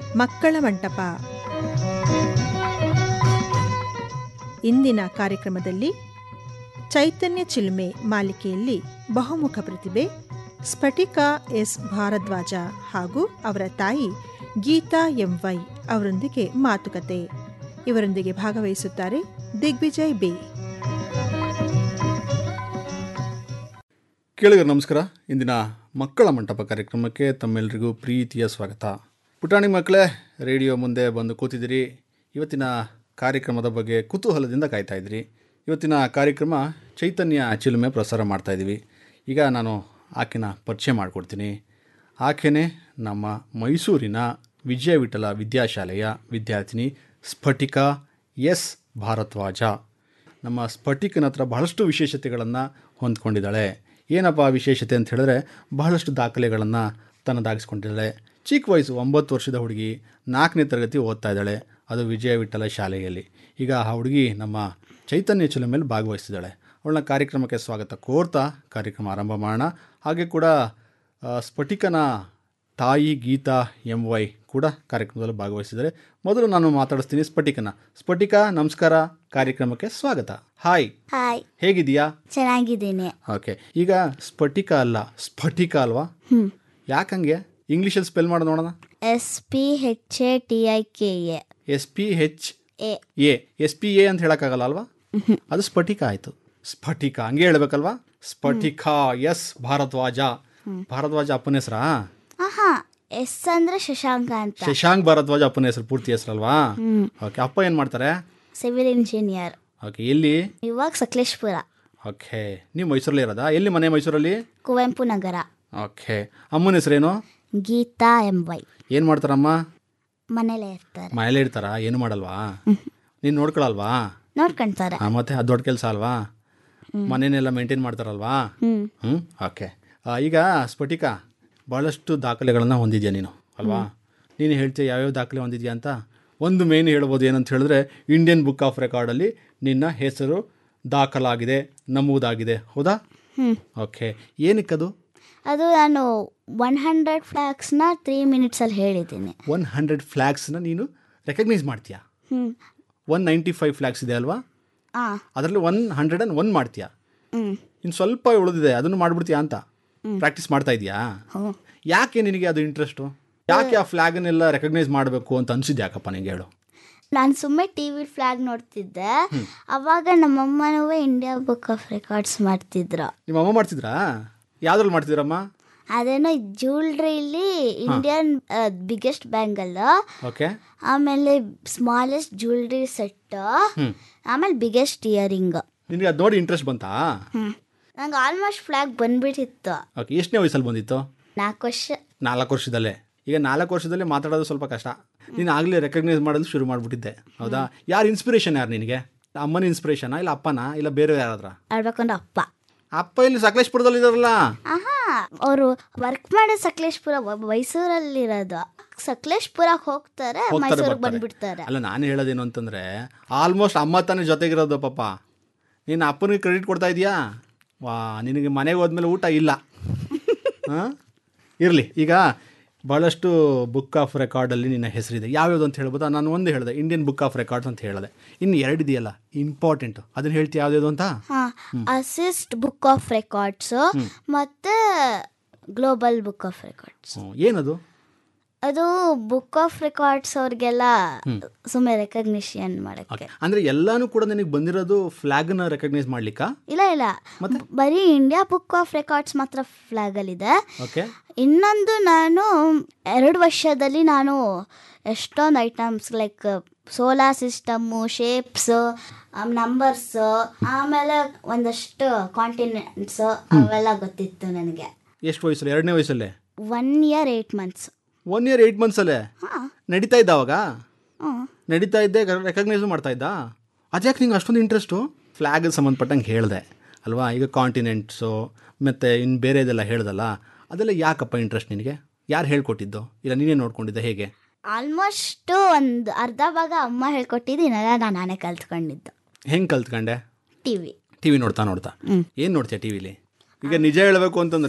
ಮಕ್ಕಳ ಮಂಟಪ ಇಂದಿನ ಕಾರ್ಯಕ್ರಮದಲ್ಲಿ ಚೈತನ್ಯ ಚಿಲುಮೆ ಮಾಲಿಕೆಯಲ್ಲಿ ಬಹುಮುಖ ಪ್ರತಿಭೆ ಸ್ಫಟಿಕಾ ಎಸ್ ಭಾರದ್ವಾಜ ಹಾಗೂ ಅವರ ತಾಯಿ ಗೀತಾ ಎಂ ವೈ ಅವರೊಂದಿಗೆ ಮಾತುಕತೆ ಇವರೊಂದಿಗೆ ಭಾಗವಹಿಸುತ್ತಾರೆ ದಿಗ್ವಿಜಯ್ ಬೇ ಕೇಳಿಗರ ನಮಸ್ಕಾರ ಇಂದಿನ ಮಕ್ಕಳ ಮಂಟಪ ಕಾರ್ಯಕ್ರಮಕ್ಕೆ ತಮ್ಮೆಲ್ಲರಿಗೂ ಪ್ರೀತಿಯ ಸ್ವಾಗತ ಪುಟಾಣಿ ಮಕ್ಕಳೇ ರೇಡಿಯೋ ಮುಂದೆ ಬಂದು ಕೂತಿದ್ದೀರಿ ಇವತ್ತಿನ ಕಾರ್ಯಕ್ರಮದ ಬಗ್ಗೆ ಕುತೂಹಲದಿಂದ ಕಾಯ್ತಾ ಇದ್ದೀರಿ ಇವತ್ತಿನ ಕಾರ್ಯಕ್ರಮ ಚೈತನ್ಯ ಚಿಲುಮೆ ಪ್ರಸಾರ ಮಾಡ್ತಾ ಇದ್ದೀವಿ ಈಗ ನಾನು ಆಕೆನ ಪರಿಚಯ ಮಾಡಿಕೊಡ್ತೀನಿ ಆಕೆನೇ ನಮ್ಮ ಮೈಸೂರಿನ ವಿಜಯ ವಿಠಲ ವಿದ್ಯಾಶಾಲೆಯ ವಿದ್ಯಾರ್ಥಿನಿ ಸ್ಫಟಿಕಾ ಎಸ್ ಭಾರದ್ವಾಜ ನಮ್ಮ ಸ್ಫಟಿಕನ ಹತ್ರ ಬಹಳಷ್ಟು ವಿಶೇಷತೆಗಳನ್ನು ಹೊಂದ್ಕೊಂಡಿದ್ದಾಳೆ ಏನಪ್ಪ ಆ ವಿಶೇಷತೆ ಅಂತ ಹೇಳಿದ್ರೆ ಬಹಳಷ್ಟು ದಾಖಲೆಗಳನ್ನು ತನ್ನದಾಗಿಸ್ಕೊಂಡಿದ್ದಾಳೆ ಚಿಕ್ಕ ವಯಸ್ಸು ಒಂಬತ್ತು ವರ್ಷದ ಹುಡುಗಿ ನಾಲ್ಕನೇ ತರಗತಿ ಓದ್ತಾ ಇದ್ದಾಳೆ ಅದು ವಿಜಯ ವಿಠಲ ಶಾಲೆಯಲ್ಲಿ ಈಗ ಆ ಹುಡುಗಿ ನಮ್ಮ ಚೈತನ್ಯ ಚಿಲುಮೆಯಲ್ಲಿ ಭಾಗವಹಿಸಿದ್ದಾಳೆ ಅವಳನ್ನ ಕಾರ್ಯಕ್ರಮಕ್ಕೆ ಸ್ವಾಗತ ಕೋರ್ತಾ ಕಾರ್ಯಕ್ರಮ ಆರಂಭ ಮಾಡೋಣ ಹಾಗೆ ಕೂಡ ಆ, ಸ್ಫಟಿಕನ ತಾಯಿ ಗೀತಾ ಎಂ ವೈ ಕೂಡ ಕಾರ್ಯಕ್ರಮದಲ್ಲಿ ಭಾಗವಹಿಸಿದ್ದಾರೆ ಮೊದಲು ನಾನು ಮಾತಾಡಿಸ್ತೀನಿ ಸ್ಫಟಿಕನ ಸ್ಫಟಿಕ ನಮಸ್ಕಾರ ಕಾರ್ಯಕ್ರಮಕ್ಕೆ ಸ್ವಾಗತ ಹಾಯ್ ಹಾಯ್ ಹೇಗಿದೆಯಾ ಚೆನ್ನಾಗಿದ್ದೀನಿ ಓಕೆ ಈಗ ಸ್ಫಟಿಕ ಅಲ್ಲ ಸ್ಫಟಿಕ ಅಲ್ವಾ ಯಾಕಂಗೆ ಇಂಗ್ಲೀಷಲ್ಲಿ ಸ್ಪೆಲ್ ಮಾಡಿ ನೋಡೋಣ S P H A T I K A S P H A A S P A ಅಂತ ಹೇಳೋಕ್ಕಾಗಲ್ಲ ಅಲ್ವಾ ಅದು ಸ್ಫಟಿಕ ಆಯಿತು ಸ್ಫಟಿಕ ಹಂಗೆ ಹೇಳ್ಬೇಕಲ್ವಾ ಸ್ಫಟಿಕ ಎಸ್ ಭಾರದ್ವಾಜ ಭಾರದ್ವಾಜ ಅಪ್ಪನ ಹೆಸರಾ ಆಹಾ ಎಸ್ ಅಂದ್ರೆ ಶಶಾಂಕ ಅಂತ ಶಶಾಂಕ್ ಭಾರದ್ವಾಜ ಅಪ್ಪನ ಹೆಸರು ಪೂರ್ತಿ ಹೆಸರಲ್ವಾ ಓಕೆ ಅಪ್ಪ ಏನು ಮಾಡ್ತಾರೆ ಸಿವಿಲ್ ಇಂಜಿನಿಯರ್ ಓಕೆ ಎಲ್ಲಿ ಇವಾಗ ಸಕಲೇಶ್ಪುರ ಓಕೆ ನೀವು ಮೈಸೂರಲ್ಲಿ ಇರೋದಾ ಎಲ್ಲಿ ಮನೆ ಮೈಸೂರಲ್ಲಿ ಕುವೆಂಪು ನಗರ ಓಕೆ ಅಮ್ಮನ ಹೆಸರೇನು ಗೀತಾ ಎಂ ವೈ ಏನು ಮಾಡ್ತಾರಮ್ಮ ಮನೇಲೇ ಇರ್ತಾರೆ ಮನೇಲೇ ಇರ್ತಾರಾ ಏನು ಮಾಡಲ್ವಾ ನೀನು ನೋಡ್ಕೊಳಲ್ವಾ ನೋಡ್ಕೊಂತಾರೆ ಹಾಂ ಮತ್ತೆ ಅದು ದೊಡ್ಡ ಕೆಲಸ ಅಲ್ವಾ ಮನೆನೆಲ್ಲ ಮೇಂಟೈನ್ ಮಾಡ್ತಾರಲ್ವಾ ಹ್ಮ್ ಹ್ಞೂ ಓಕೆ ಈಗ ಸ್ಫಟಿಕ ಭಾಳಷ್ಟು ದಾಖಲೆಗಳನ್ನು ಹೊಂದಿದ್ಯಾ ನೀನು ಅಲ್ವಾ ನೀನು ಹೇಳ್ತೀಯ ಯಾವ್ಯಾವ ದಾಖಲೆ ಹೊಂದಿದ್ಯಾ ಅಂತ ಒಂದು ಮೇನ್ ಹೇಳ್ಬೋದು ಏನಂತ ಹೇಳಿದ್ರೆ ಇಂಡಿಯನ್ ಬುಕ್ ಆಫ್ ರೆಕಾರ್ಡಲ್ಲಿ ನಿನ್ನ ಹೆಸರು ದಾಖಲಾಗಿದೆ ನಮೂದಾಗಿದೆ ಹೌದಾ ಹ್ಮ್ ಓಕೆ ಏನಕ್ಕದು ಅದು ನಾನು ಒನ್ ಹಂಡ್ರೆಡ್ ಫ್ಲಾಕ್ಸ್ನ ತ್ರೀ ಮಿನಿಟ್ಸಲ್ಲಿ ಹೇಳಿದ್ದೀನಿ ಒನ್ ಹಂಡ್ರೆಡ್ ಫ್ಲ್ಯಾಗ್ಸ್ನ ನೀನು ರೆಕಗ್ನೈಸ್ ಮಾಡ್ತೀಯಾ hmm one ninety five flags ಇದೆ ಅಲ್ವಾ ಆ ಅದರಲ್ಲಿ ಒನ್ ಹಂಡ್ರೆಡ್ ಆ್ಯಂಡ್ ಒನ್ ಮಾಡ್ತೀಯಾ ಹ್ಮ್ ಇನ್ನು ಸ್ವಲ್ಪ ಉಳಿದಿದೆ ಅದನ್ನು ಮಾಡ್ಬಿಡ್ತೀಯಾ ಅಂತ ಪ್ರಾಕ್ಟೀಸ್ ಮಾಡ್ತಾ ಇದೆಯಾ ಹ್ಞೂ ಯಾಕೆ ನಿನಗೆ ಅದು ಇಂಟ್ರೆಸ್ಟು ಯಾಕೆ ಆ ಫ್ಲ್ಯಾಗನ್ನೆಲ್ಲ ರೆಕಗ್ನೈಸ್ ಮಾಡಬೇಕು ಅಂತ ಅನ್ಸಿದ್ದು ಯಾಕಪ್ಪ ನಿಂಗೆ ಹೇಳು ನಾನು ಸುಮ್ಮನೆ ಟಿ ವಿ ಫ್ಲಾಗ್ ನೋಡ್ತಿದ್ದೆ ಅವಾಗ ನಮ್ಮಮ್ಮನೂ ಇಂಡಿಯಾ ಬುಕ್ ಆಫ್ ರೆಕಾರ್ಡ್ಸ್ ಮಾಡ್ತಿದ್ರು ನಿಮ್ಮ ಅಮ್ಮ ಮಾಡ್ತಿದ್ರಾ ಯಾವ್ದ್ರಲ್ಲಿ ಮಾಡ್ತಿದ್ರಮ್ಮ ಅದೇನೋ ಜ್ಯುವೆಲ್ರಿಲಿ ಇಂಡಿಯನ್ ಬಿಗ್ಗೆಸ್ಟ್ ಬ್ಯಾಂಗಲ್ ಓಕೆ ಆಮೇಲೆ ಸ್ಮಾಲೆಸ್ಟ್ ಜ್ಯುವೆಲ್ರಿ ಸೆಟ್ ಆಮೇಲೆ ಬಿಗ್ಗೆಸ್ಟ್ ಇಯರಿಂಗ್ ನಿನಗೆ ಅದು ನೋಡಿ ಇಂಟ್ರೆಸ್ಟ್ ಬಂತಾ ನಂಗೆ ಆಲ್ಮೋಸ್ಟ್ ಫ್ಲಾಗ್ ಬಂದ್ಬಿಟ್ಟಿತ್ತು ಓಕೆ ಎಷ್ಟನೇ ವಯಸ್ಸಲ್ಲಿ ಬಂದಿತ್ತು ನಾಲ್ಕು ವರ್ಷ ನಾಲ್ಕು ವರ್ಷದಲ್ಲೇ ಈಗ ನಾಲ್ಕು ವರ್ಷದಲ್ಲೇ ಮಾತಾಡೋದು ಸ್ವಲ್ಪ ಕಷ್ಟ ನೀನು ಆಗಲೇ ರೆಕಗ್ನೈಸ್ ಮಾಡೋದು ಶುರು ಮಾಡಿಬಿಟ್ಟಿದ್ದೆ ಹೌದಾ ಯಾರು ಇನ್ಸ್ಪಿರೇಷನ್ ಯಾರು ನಿನಗೆ ಅಮ್ಮನ ಇನ್ಸ್ಪಿರೇಷನಾ ಇಲ್ಲ ಅಪ್ಪನಾ ಇಲ್ಲ ಬೇರೆ ಯಾರಾದ್ರ ಆಡ್ಬೇಕಂದ್ರೆ ಅಪ್ಪ ಅಪ್ಪ ಇಲ್ಲಿ ಸಕಲೇಶ್ಪುರದಲ್ಲಿ ಇದಾರಲ್ಲ ಆಹಾ ಅವರು ವರ್ಕ್ ಮಾಡೋ ಸಕಲೇಶ್ಪುರ ವ- ಮೈಸೂರಲ್ಲಿರೋದು ಸಕಲೇಶ್ಪುರಕ್ಕೆ ಹೋಗ್ತಾರೆ ಹೋಗ್ತಾರೆ ಮೈಸೂರಿಗೆ ಬರ್ತಾರೆ. ಬಂದ್ಬಿಡ್ತಾರೆ ಅಲ್ಲ ನಾನು ಹೇಳೋದೇನು ಅಂತಂದರೆ ಆಲ್ಮೋಸ್ಟ್ ಅಮ್ಮ ತಾನೇ ಜೊತೆಗಿರೋದು ಪಾಪ ನೀನು ಅಪ್ಪನಿಗೆ ಕ್ರೆಡಿಟ್ ಕೊಡ್ತಾ ಇದೀಯಾ ವಾ ನಿನಗೆ ಮನೆಗೆ ಹೋದ್ಮೇಲೆ ಊಟ ಇಲ್ಲ ಹಾಂ ಇರಲಿ ಈಗ ಭಾಳಷ್ಟು ಬುಕ್ ಆಫ್ ರೆಕಾರ್ಡಲ್ಲಿ ನಿನ್ನ ಹೆಸರಿದೆ ಯಾವ್ಯಾವುದು ಅಂತ ಹೇಳ್ಬೋದಾ ನಾನು ಒಂದು ಹೇಳಿದೆ ಇಂಡಿಯನ್ ಬುಕ್ ಆಫ್ ರೆಕಾರ್ಡ್ಸ್ ಅಂತ ಹೇಳಿದೆ ಇನ್ನು ಎರಡು ಇದೆಯಲ್ಲ ಇಂಪಾರ್ಟೆಂಟು ಅದನ್ನು ಹೇಳ್ತೀಯ ಯಾವ್ದು ಅಂತ ಹಾ ಅಸಿಸ್ಟ್ ಬುಕ್ ಆಫ್ ರೆಕಾರ್ಡ್ಸ್ ಮತ್ತೆ ಗ್ಲೋಬಲ್ ಬುಕ್ ಆಫ್ ರೆಕಾರ್ಡ್ಸ್ ಹ್ಞೂ ಏನದು ಅದು ಬುಕ್ ಆಫ್ ರೆಕಾರ್ಡ್ಸ್ ಅವ್ರಿಗೆಲ್ಲ ಸುಮ್ಮನೆ ರೆಕಗ್ನಿಷನ್ ಮಾಡಕ್ಕೆ ಅಂದರೆ ಎಲ್ಲಾನು ಕೂಡ ನಿನಗೆ ಬಂದಿರೋದು ಫ್ಲ್ಯಾಗನ್ನ ರೆಕಗ್ನೈಸ್ ಮಾಡ್ಲಿಕ್ಕಾ ಇಲ್ಲ ಇಲ್ಲ ಬರೀ ಇಂಡಿಯಾ ಬುಕ್ ಆಫ್ ರೆಕಾರ್ಡ್ಸ್ ಮಾತ್ರ ಫ್ಲಾಗ್ ಅಲ್ಲಿದೆ ಓಕೆ ಇನ್ನೊಂದು ನಾನು ಎರಡು ವರ್ಷದಲ್ಲಿ ನಾನು ಎಷ್ಟೊಂದು items like solar system shapes numbers ಆಮೇಲೆ ಒಂದಷ್ಟು ಕಾಂಟಿನೆಂಟ್ಸ್ ಅವೆಲ್ಲ ಗೊತ್ತಿತ್ತು ನನಗೆ ಎಷ್ಟು ವಯಸ್ಸಲ್ಲಿ ಎರಡನೇ ವಯಸ್ಸಲ್ಲೇ one year eight months one year eight ಮಂತ್ಸಲ್ಲೇ ಹಾಂ ನಡೀತಾ ಇದ್ದ ಅವಾಗ ಹ್ಞೂ ನಡೀತಾ ಇದ್ದೆ ರೆಕಗ್ನೈಸ್ ಮಾಡ್ತಾ ಇದ್ದ ಅದ್ಯಾಕೆ ನಿಂಗೆ ಅಷ್ಟೊಂದು ಇಂಟ್ರೆಸ್ಟು ಫ್ಲ್ಯಾಗ್ ಸಂಬಂಧಪಟ್ಟಂಗೆ ಹೇಳಿದೆ ಅಲ್ವಾ ಈಗ ಕಾಂಟಿನೆಂಟ್ಸು ಮತ್ತು ಇನ್ನು ಬೇರೆದೆಲ್ಲ ಹೇಳ್ದಲ್ಲ ಅದೆಲ್ಲ ಯಾಕಪ್ಪ ಇಂಟ್ರೆಸ್ಟ್ ನಿನಗೆ ಯಾರು ಹೇಳ್ಕೊಟ್ಟಿದ್ದು ಇಲ್ಲ ನೀನೇ ನೋಡ್ಕೊಂಡಿದ್ದೆ ಹೇಗೆ ಆಲ್ಮೋಸ್ಟ್ ಒಂದು ಅರ್ಧ ಭಾಗ ಅಮ್ಮ ಹೇಳ್ಕೊಟ್ಟಿದ್ದೀನಲ್ಲ ನಾನು ನಾನೇ ಕಲ್ತ್ಕೊಂಡಿದ್ದು ಹೆಂಗೆ ಕಲ್ತ್ಕೊಂಡೆ ಟಿ ವಿ ಟಿ ವಿ ನೋಡ್ತಾ ನೋಡ್ತಾ ಏನು ನೋಡ್ತೀಯ ಟಿ ವಿಲಿ ಈಗ ನಿಜ ಹೇಳಬೇಕು ಅಂತಂದ್ರೆ